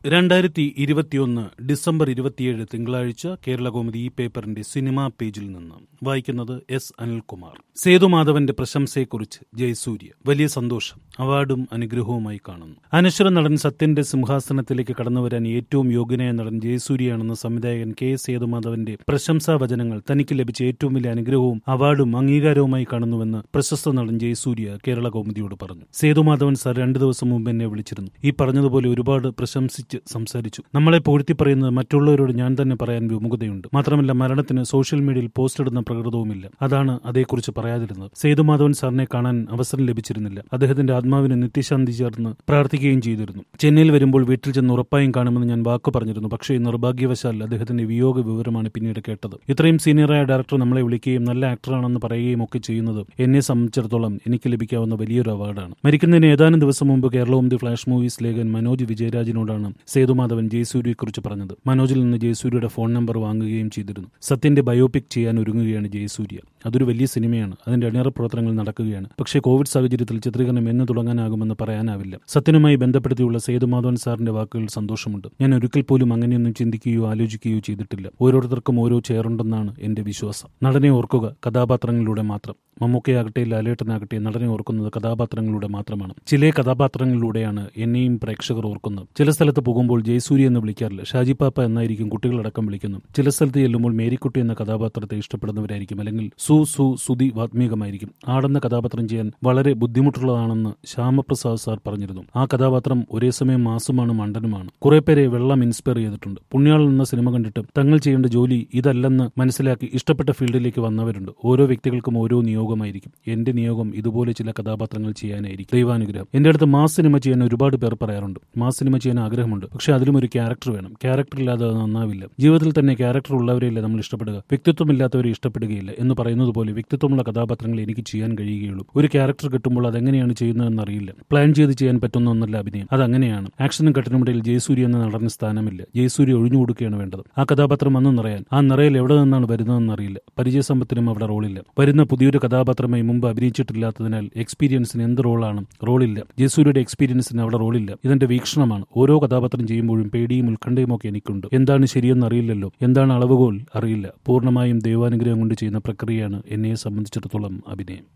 രണ്ടായിരത്തി ഇരുപത്തിയൊന്ന് ഡിസംബർ ഇരുപത്തിയേഴ് തിങ്കളാഴ്ച കേരളകൗമുദി ഈ പേപ്പറിന്റെ സിനിമാ പേജിൽ നിന്ന് വായിക്കുന്നത് എസ് അനിൽകുമാർ സേതുമാധവന്റെ പ്രശംസയെക്കുറിച്ച് ജയസൂര്യ വലിയ സന്തോഷം അവാർഡും അനുഗ്രഹവുമായി കാണുന്നു അനശ്വര നടൻ സത്യന്റെ സിംഹാസനത്തിലേക്ക് കടന്നുവരാൻ ഏറ്റവും യോഗ്യനായ നടൻ ജയസൂര്യയാണെന്ന സംവിധായകൻ കെ എസ് സേതുമാധവന്റെ പ്രശംസാ വചനങ്ങൾ തനിക്ക് ലഭിച്ച ഏറ്റവും വലിയ അനുഗ്രഹവും അവാർഡും അംഗീകാരവുമായി കാണുന്നുവെന്ന് പ്രശസ്ത നടൻ ജയസൂര്യ കേരള കൗമുദിയോട് പറഞ്ഞു സേതുമാധവൻ സാർ രണ്ടു ദിവസം മുമ്പ് എന്നെ വിളിച്ചിരുന്നു ഈ പറഞ്ഞതുപോലെ ഒരുപാട് പ്രശംസിച്ച് സംസാരിച്ചു നമ്മളെ പുകഴ്ത്തി പറയുന്നത് മറ്റുള്ളവരോട് ഞാൻ തന്നെ പറയാൻ വിമുഖതയുണ്ട് മാത്രമല്ല മരണത്തിന് സോഷ്യൽ മീഡിയയിൽ പോസ്റ്റ് ഇടുന്ന പ്രകൃതവുമില്ല അതാണ് അതേക്കുറിച്ച് പറയാതിരുന്നത് സേതുമാധവൻ സാറിനെ കാണാൻ അവസരം ലഭിച്ചിരുന്നില്ല അദ്ദേഹത്തിന്റെ ആത്മാവിന് നിത്യശാന്തി ചേർന്ന് പ്രാർത്ഥിക്കുകയും ചെയ്തിരുന്നു ചെന്നൈയിൽ വരുമ്പോൾ വീട്ടിൽ ചെന്ന് ഉറപ്പായും കാണുമെന്ന് ഞാൻ വാക്ക് പറഞ്ഞിരുന്നു പക്ഷേ നിർഭാഗ്യവശാൽ അദ്ദേഹത്തിന്റെ വിയോഗ വിവരമാണ് പിന്നീട് കേട്ടത് ഇത്രയും സീനിയറായ ഡയറക്ടർ നമ്മളെ വിളിക്കുകയും നല്ല ആക്ടറാണെന്ന് പറയുകയും ഒക്കെ ചെയ്യുന്നത് എന്നെ സംബന്ധിച്ചിടത്തോളം എനിക്ക് ലഭിക്കാവുന്ന വലിയൊരു അവാർഡാണ് മരിക്കുന്നതിന് ഏതാനും ദിവസം മുമ്പ് കേരളവും ദി ഫ്ലാഷ് മൂവീസ് ലേഖൻ മനോജ് വിജയരാജിനോടാണ് സേതുമാധവൻ ജയസൂര്യയെക്കുറിച്ച് പറഞ്ഞത് മനോജിൽ നിന്ന് ജയസൂര്യയുടെ ഫോൺ നമ്പർ വാങ്ങുകയും ചെയ്തിരുന്നു സത്യന്റെ ബയോപിക് ചെയ്യാൻ ഒരുങ്ങുകയാണ് ജയസൂര്യ അതൊരു വലിയ സിനിമയാണ് അതിന്റെ അണിയറ പ്രവർത്തനങ്ങൾ നടക്കുകയാണ് പക്ഷേ കോവിഡ് സാഹചര്യത്തിൽ ചിത്രീകരണം എന്ന് തുടങ്ങാനാകുമെന്ന് പറയാനാവില്ല സത്യനുമായി ബന്ധപ്പെടുത്തിയുള്ള സേതുമാധവൻ സാറിന്റെ വാക്കുകൾ സന്തോഷമുണ്ട് ഞാൻ ഒരിക്കൽ പോലും അങ്ങനെയൊന്നും ചിന്തിക്കുകയോ ആലോചിക്കുകയോ ചെയ്തിട്ടില്ല ഓരോരുത്തർക്കും ഓരോ ചേറുണ്ടെന്നാണ് എന്റെ വിശ്വാസം നടനെ ഓർക്കുക കഥാപാത്രങ്ങളിലൂടെ മാത്രം മമ്മൂക്കയാകട്ടെ ലാലേട്ടനാകട്ടെ നടനെ ഓർക്കുന്നത് കഥാപാത്രങ്ങളിലൂടെ മാത്രമാണ് ചില കഥാപാത്രങ്ങളിലൂടെയാണ് എന്നെയും പ്രേക്ഷകർ ഓർക്കുന്നത് ചില സ്ഥലത്ത് പോകുമ്പോൾ ജയസൂര്യ എന്ന് വിളിക്കാറില്ല ഷാജി പാപ്പ എന്നായിരിക്കും കുട്ടികളടക്കം വിളിക്കുന്നു ചില സ്ഥലത്ത് ചെല്ലുമ്പോൾ മേരിക്കുട്ടി എന്ന കഥാപാത്രത്തെ ഇഷ്ടപ്പെടുന്നവരായിരിക്കും അല്ലെങ്കിൽ സു സു സുതി വാത്മീകമായിരിക്കും ആടെന്ന കഥാപാത്രം ചെയ്യാൻ വളരെ ബുദ്ധിമുട്ടുള്ളതാണെന്ന് ശ്യാമപ്രസാദ് സാർ പറഞ്ഞിരുന്നു ആ കഥാപാത്രം ഒരേ സമയം മാസുമാണ് മണ്ടനുമാണ് കുറെ പേരെ വെള്ളം ഇൻസ്പയർ ചെയ്തിട്ടുണ്ട് പുണ്യാൾ എന്ന സിനിമ കണ്ടിട്ട് തങ്ങൾ ചെയ്യേണ്ട ജോലി ഇതല്ലെന്ന് മനസ്സിലാക്കി ഇഷ്ടപ്പെട്ട ഫീൽഡിലേക്ക് വന്നവരുണ്ട് ഓരോ വ്യക്തികൾക്കും ഓരോ നിയോഗമായിരിക്കും എന്റെ നിയോഗം ഇതുപോലെ ചില കഥാപാത്രങ്ങൾ ചെയ്യാനായിരിക്കും ദൈവാനുഗ്രഹം എന്റെ അടുത്ത് മാസ് സിനിമ ചെയ്യാൻ ഒരുപാട് പേർ പറയാറുണ്ട് മാസ് സിനിമ ചെയ്യാൻ ആഗ്രഹമുണ്ട് പക്ഷെ അതിലും ഒരു ക്യാരക്ടർ വേണം ക്യാരക്ടർ ഇല്ലാതെ അത് നന്നാവില്ല ജീവിതത്തിൽ തന്നെ ക്യാരക്ടർ ഉള്ളവരെയല്ല നമ്മൾ ഇഷ്ടപ്പെടുക വ്യക്തിത്വമില്ലാത്തവരെ ഇഷ്ടപ്പെടുകയില്ല എന്ന് പറയുന്നത് പോലെ വ്യക്തിത്വമുള്ള കഥാപാത്രങ്ങൾ എനിക്ക് ചെയ്യാൻ കഴിയുകയുള്ളൂ ഒരു ക്യാരക്ടർ കിട്ടുമ്പോൾ അതെങ്ങനെയാണ് ചെയ്യുന്നതെന്ന് അറിയില്ല പ്ലാൻ ചെയ്ത് ചെയ്യാൻ പറ്റുന്ന ഒന്നല്ല അഭിനയം അതങ്ങനെയാണ് ആക്ഷനും കട്ടിനുമിടയിൽ ജയസൂര്യ എന്ന നടന് സ്ഥാനമില്ല ജയസൂര്യ ഒഴിഞ്ഞു കൊടുക്കുകയാണ് വേണ്ടത് ആ കഥാപാത്രം വന്നു നിറയാൻ ആ നിറയിൽ എവിടെ നിന്നാണ് വരുന്നതെന്ന് അറിയില്ല പരിചയസമ്പത്തിനും അവിടെ റോളില്ല വരുന്ന പുതിയൊരു കഥാപാത്രമായി മുമ്പ് അഭിനയിച്ചിട്ടില്ലാത്തതിനാൽ എക്സ്പീരിയൻസിന് എന്ത് റോളാണ് റോളില്ല ജയസൂര്യയുടെ എക്സ്പീരിയൻസിന് അവിടെ റോളില്ല ഇതെന്റെ വീക്ഷണമാണ് ഓരോ കഥാപാത്രം ചെയ്യുമ്പോഴും പേടിയും ഉത്കണ്ഠയും ഒക്കെ എനിക്കുണ്ട് എന്താണ് ശരിയെന്ന് അറിയില്ലല്ലോ എന്താണ് അളവുകോൽ അറിയില്ല പൂർണ്ണമായും ദൈവാനുഗ്രഹം കൊണ്ട് ചെയ്യുന്ന പ്രക്രിയയാണ് എന്നെ സംബന്ധിച്ചിടത്തോളം അഭിനയം